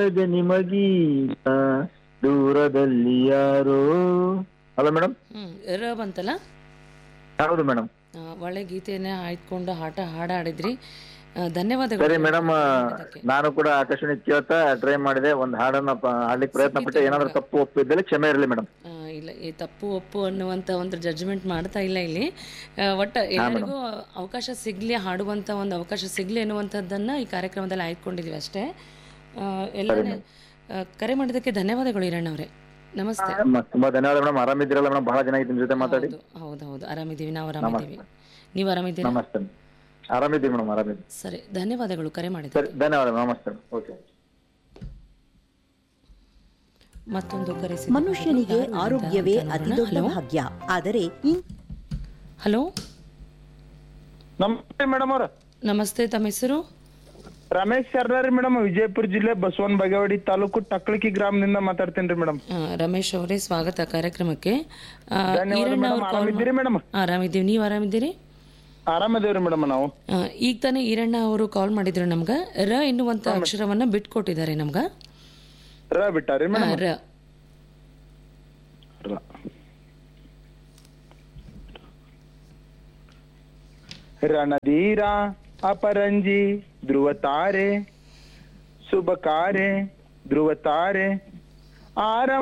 ತಿಳಿಯದೆ ನಿಮಗೀಗ ದೂರದಲ್ಲಿ ಯಾರೋ ಅಲ್ಲ ಮೇಡಮ್ ಹ್ಮ್ ರ ಬಂತಲ್ಲ ಹೌದು ಮೇಡಮ್ ಆ, ಒಳ್ಳೆ ಗೀತೆಯನ್ನ ಆಯ್ದುಕೊಂಡು ಆಟ ಹಾಡಾಡಿದ್ರಿ ಆ, ಧನ್ಯವಾದಗಳು ಸರಿ ಮೇಡಮ್ ಅದಕ್ಕೆ. ನಾನು ಕೂಡ ಆಕಾಶವಾಣಿ ಕೇಳ್ತಾ ಟ್ರೈ ಮಾಡಿದೆ ಒಂದ್ ಹಾಡನ್ನ ಪ- ಹಾಡ್ಲಿಕ್ಕೆ ಪ್ರಯತ್ನ ಪಟ್ಟೆ ಏನಾದ್ರು ತಪ್ಪು ಒಪ್ಪಿದ್ದಲ್ಲಿ ಕ್ಷಮೆ ಇರಲಿ ಮೇಡಮ್ ಆ, ಇಲ್ಲ ಈ ತಪ್ಪು ಒಪ್ಪು ಅನ್ನುವಂಥ ಒಂದು ಜಡ್ಜ್ಮೆಂಟ್ ಮಾಡ್ತಾ ಇಲ್ಲ ಇಲ್ಲಿ ಆ, ಒಟ್ಟ ಎಲ್ಲರಿಗೂ ಅವಕಾಶ ಸಿಗ್ಲಿ ಹಾಡುವಂಥ ಒಂದು ಅವಕಾಶ ಸಿಗ್ಲಿ ಅನ್ನುವಂಥದ್ದನ್ನ ಈ ಕಾರ್ಯಕ್ರಮದಲ್ಲಿ ಆಯ್ದುಕೊಂಡಿದೀವಿ ಅಷ್ಟೇ ಆ, ಎಲ್ಲನೇ ಆ, ಕರೆ ಮಾಡಿದ್ದಕ್ಕೆ ಧನ್ಯವಾದಗಳು ಈರಣ್ಣ ಅವರೇ ನಮಸ್ತೆ ಮ- ತುಂಬಾ ಧನ್ಯವಾದ ಮೇಡಮ್ ಆರಾಮಿದ್ದೀರಲ್ಲ ಮೇಡಮ್ ಬಹಳ ಚೆನ್ನಾಗಿ ನಿಮ್ ಜೊತೆ ಮಾತಾಡಿ ಹೌದು ಹೌದು ಹೌದು ಆರಾಮಿದ್ದೀವಿ ನಾವು ಆರಾಮಿದ್ದೀವಿ ನೀವು ಆರಾಮಿದ್ದೀರಾ ನಮಸ್ತೆ ಆರಾಮಿದ್ದೀವಿ ಮೇಡಮ್ ಆರಾಮಿದ್ದೀವಿ ಸರಿ ಧನ್ಯವಾದಗಳು ಕರೆ ಮಾಡಿದ ಸರಿ ಧನ್ಯವಾದ ನಮಸ್ತೆ ಓಕೆ ಮತ್ತೊಂದು ಕರೆ ಸಿಕ್ಕಿದೆ. ಮನುಷ್ಯನಿಗೆ ಯಾರು ಅಂತ ಆರೋಗ್ಯವೇ ನೋಡೋಣ. ಅತಿ ದೊಡ್ಡ ಹಲೋ ಭಾಗ್ಯ ಆದರೆ ಇನ್- ಹಲೋ ನಮಸ್ತೆ ಮೇಡಮ್ ಅವ್ರ ನಮಸ್ತೆ ತಮ್ಮ ಹೆಸರು ರಮೇಶ್ ಸರ್ದಾರಿ ಮೇಡಮ್ ವಿಜಯಪುರ ಜಿಲ್ಲೆ ಬಸವನ ಬಾಗೇವಾಡಿ ತಾಲೂಕು ಟಕ್ಳಕಿ ಗ್ರಾಮದಿಂದ ಮಾತಾಡ್ತೇನ್ರಿ ಮೇಡಮ್ ಆ, ರಮೇಶ್ ಅವರೇ ಸ್ವಾಗತ ಕಾರ್ಯಕ್ರಮಕ್ಕೆ ಆ, ಧನ್ಯವಾದ ಈರಣ್ಣ ಮೇಡಮ್ ಅವ್ರು call ಆರಾಮಿದ್ದೀರಿ ಮಾ- ಮೇಡಮ್ ಆರಾಮಿದ್ದೀವಿ ನೀವು ಆರಾಮಿದ್ದೀರಿ ಆರಾಮದೇವ್ರಿ ಮೇಡಮ್ ನಾವು ಆ, ಈಗ ತಾನೇ ಈರಣ್ಣ ಅವರು ಕಾಲ್ ಮಾಡಿದ್ರು ನಮ್ಗ ರ ಎನ್ನುವಂತ ಅಕ್ಷರವನ್ನ ಬಿಟ್ಕೊಟ್ಟಿದ್ದಾರೆ ನಮ್ಗ ರ ಬಿಟ್ಟಾರಿ ಆ, ಮೇಡಮ್ ರ ರಣಧೀರ ಅಪರಂಜಿ ಧ್ರುವ ತಾರೆ ಶುಭ ತಾರೆ ಧ್ರುವ ತಾರೆ ಆರ